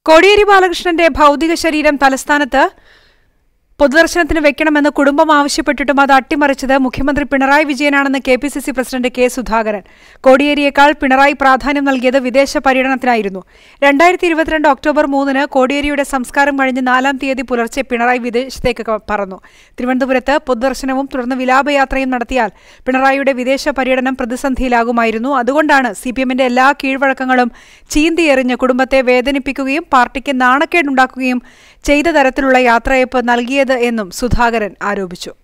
കോടിയേരി ബാലകൃഷ്ണന്റെ ഭൗതിക ശരീരം തലസ്ഥാനത്ത് പൊതുദർശനത്തിന് വെക്കണമെന്ന് കുടുംബം ആവശ്യപ്പെട്ടിട്ടും അത് അട്ടിമറിച്ചത് മുഖ്യമന്ത്രി പിണറായി വിജയനാണെന്ന് K P C C president K Sudhakaran കോടിയേരിയേക്കാൾ പിണറായി പ്രാധാന്യം നൽകിയത് വിദേശ പര്യടനത്തിനായിരുന്നു രണ്ടായിരത്തി ഇരുപത്തിരണ്ട് ഒക്ടോബർ മൂന്നിന് കോടിയേരിയുടെ സംസ്കാരം കഴിഞ്ഞ് നാലാം തീയതി പുലർച്ചെ പിണറായി വിദേശത്തേക്ക് ക- പറന്നു തിരുവനന്തപുരത്ത് പൊതുദർശനവും തുടർന്ന് വിലാപയാത്രയും നടത്തിയാൽ പിണറായിയുടെ വിദേശ പര്യടനം പ്രതിസന്ധിയിലാകുമായിരുന്നു അതുകൊണ്ടാണ് സി പി എമ്മിന്റെ എല്ലാ കീഴ്വഴക്കങ്ങളും ചീന്തിയെറിഞ്ഞ് കുടുംബത്തെ വേദനിപ്പിക്കുകയും പാർട്ടിക്ക് നാണക്കേടുണ്ടാക്കുകയും ചെയ്ത തരത്തിലുള്ള യാത്രയയപ്പ് നൽകിയത് എന്നും സുധാകരൻ ആരോപിച്ചു